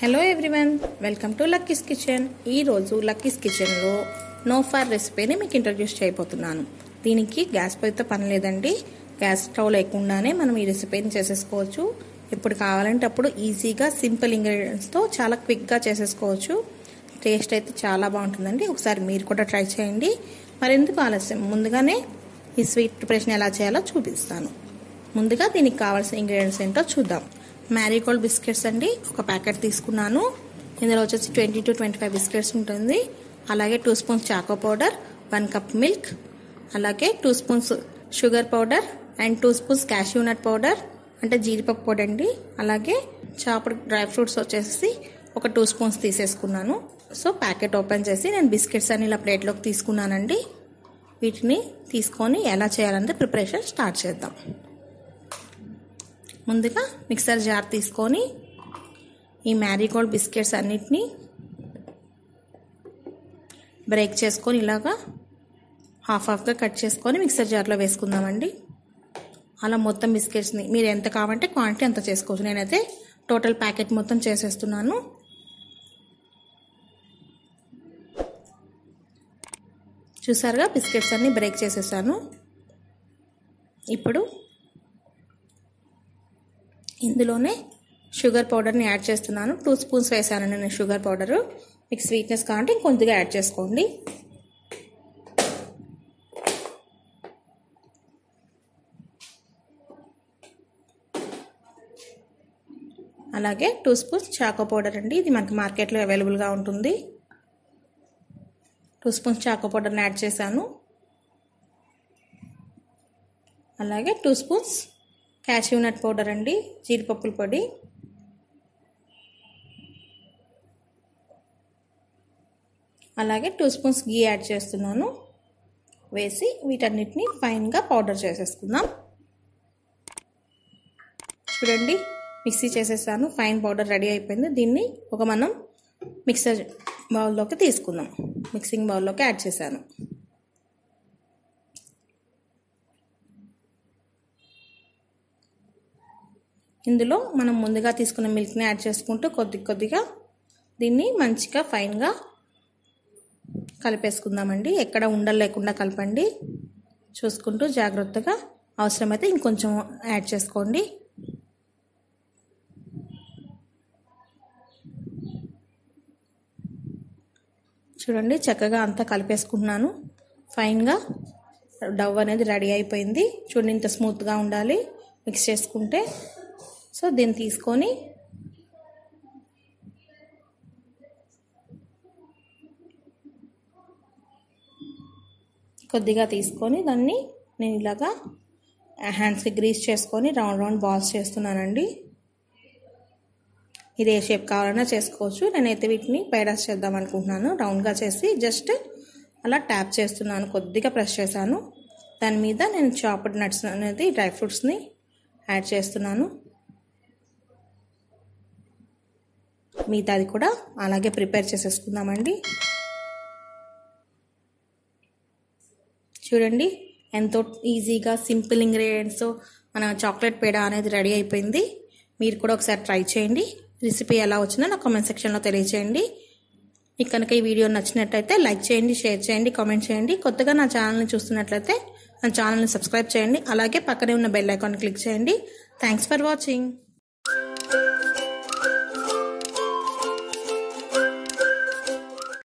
hello everyone welcome to lucky's kitchen ఈరోజు lucky's కిచెన్లో no fire రెసిపీని మీకు ఇంట్రడ్యూస్ చేయబోతున్నాను దీనికి గ్యాస్ పొయ్యితో పని లేదండి గ్యాస్ స్టవ్ లేకుండానే మనం ఈ రెసిపీని చేసేసుకోవచ్చు ఇప్పుడు కావాలంటే అప్పుడు ఈజీగా సింపుల్ ఇంగ్రీడియంట్స్తో చాలా క్విక్గా చేసేసుకోవచ్చు టేస్ట్ అయితే చాలా బాగుంటుందండి ఒకసారి మీరు కూడా ట్రై చేయండి మరెందుకు ఆలస్యం ముందుగానే ఈ స్వీట్ ప్రిపరేషన్ ఎలా చేయాలో చూపిస్తాను ముందుగా దీనికి కావాల్సిన ఇంగ్రీడియంట్స్ ఏంటో చూద్దాం మ్యారీగోల్డ్ బిస్కెట్స్ అండి ఒక ప్యాకెట్ తీసుకున్నాను ఇందులో వచ్చేసి twenty to twenty five biscuits ఉంటుంది అలాగే two spoons choco powder one cup milk అలాగే two spoons sugar powder and two spoons cashew nut powder అంటే జీడిపప్పు పొడి అండి అలాగే చాపుడు డ్రై ఫ్రూట్స్ వచ్చేసి ఒక టూ స్పూన్స్ తీసేసుకున్నాను సో ప్యాకెట్ ఓపెన్ చేసి నేను బిస్కెట్స్ అన్ని ఇలా ప్లేట్లోకి తీసుకున్నానండి వీటిని తీసుకొని ఎలా చేయాలంటే ప్రిపరేషన్ స్టార్ట్ చేద్దాం ముందుగా మిక్సర్ జార్ తీసుకొని ఈ మ్యారీగోల్డ్ బిస్కెట్స్ అన్నిటినీ బ్రేక్ చేసుకొని ఇలాగా హాఫ్ హాఫ్గా కట్ చేసుకొని మిక్సర్ జార్లో వేసుకుందామండి అలా మొత్తం బిస్కెట్స్ని మీరు ఎంత కావాలంటే క్వాంటిటీ అంత చేసుకోవచ్చు నేనైతే టోటల్ ప్యాకెట్ మొత్తం చేసేస్తున్నాను చూసారుగా బిస్కెట్స్ అన్నీ బ్రేక్ చేసేసాను ఇప్పుడు ఇందులోనే షుగర్ పౌడర్ని యాడ్ చేస్తున్నాను టూ స్పూన్స్ వేసాను నేను షుగర్ పౌడరు మీకు స్వీట్నెస్ కావాలంటే ఇంకొద్దిగా యాడ్ చేసుకోండి అలాగే టూ స్పూన్స్ చాకో పౌడర్ అండి ఇది మనకి మార్కెట్లో అవైలబుల్గా ఉంటుంది టూ స్పూన్స్ చాకో పౌడర్ని యాడ్ చేశాను అలాగే two spoons cashew nut powder అండి జీడిపప్పుల పొడి అలాగే టూ స్పూన్స్ గీ యాడ్ చేస్తున్నాను వేసి వీటన్నిటిని ఫైన్గా పౌడర్ చేసేసుకుందాం చూడండి మిక్సీ చేసేసాను ఫైన్ పౌడర్ రెడీ అయిపోయింది దీన్ని ఒక మనం మిక్సర్ బౌల్లోకి తీసుకుందాం మిక్సింగ్ బౌల్లోకి యాడ్ చేశాను ఇందులో మనం ముందుగా తీసుకున్న మిల్క్ని యాడ్ చేసుకుంటూ కొద్ది కొద్దిగా దీన్ని మంచిగా ఫైన్గా కలిపేసుకుందామండి ఎక్కడ ఉండలు లేకుండా కలపండి చూసుకుంటూ జాగ్రత్తగా అవసరమైతే ఇంకొంచెం యాడ్ చేసుకోండి చూడండి చక్కగా అంతా కలిపేసుకుంటున్నాను ఫైన్గా డవ్ అనేది రెడీ అయిపోయింది చూడండి ఇంత స్మూత్గా ఉండాలి మిక్స్ చేసుకుంటే సో దీన్ని తీసుకొని కొద్దిగా తీసుకొని దాన్ని నేను ఇలాగా హ్యాండ్స్కి గ్రీస్ చేసుకొని రౌండ్ రౌండ్ బాల్స్ చేస్తున్నానండి ఇది ఏ షేప్ కావాలన్నా చేసుకోవచ్చు నేనైతే వీటిని పైడాస్ చేద్దాం అనుకుంటున్నాను రౌండ్గా చేసి జస్ట్ అలా ట్యాప్ చేస్తున్నాను కొద్దిగా ప్రెస్ చేశాను దాని మీద నేను చాప్డ్ నట్స్ అనేది డ్రై ఫ్రూట్స్ని యాడ్ చేస్తున్నాను మిగతాది కూడా అలాగే ప్రిపేర్ చేసేసుకుందామండి చూడండి ఎంతో ఈజీగా సింపుల్ ఇంగ్రీడియంట్స్ మన చాక్లెట్ పేడ అనేది రెడీ అయిపోయింది మీరు కూడా ఒకసారి ట్రై చేయండి రెసిపీ ఎలా వచ్చిందో నా కామెంట్ సెక్షన్లో తెలియచేయండి మీకు కనుక ఈ వీడియో నచ్చినట్లయితే లైక్ చేయండి షేర్ చేయండి కామెంట్ చేయండి కొత్తగా నా ఛానల్ని చూస్తున్నట్లయితే నా ఛానల్ని సబ్స్క్రైబ్ చేయండి అలాగే పక్కనే ఉన్న బెల్ ఐకాన్ క్లిక్ చేయండి థ్యాంక్స్ ఫర్ వాచింగ్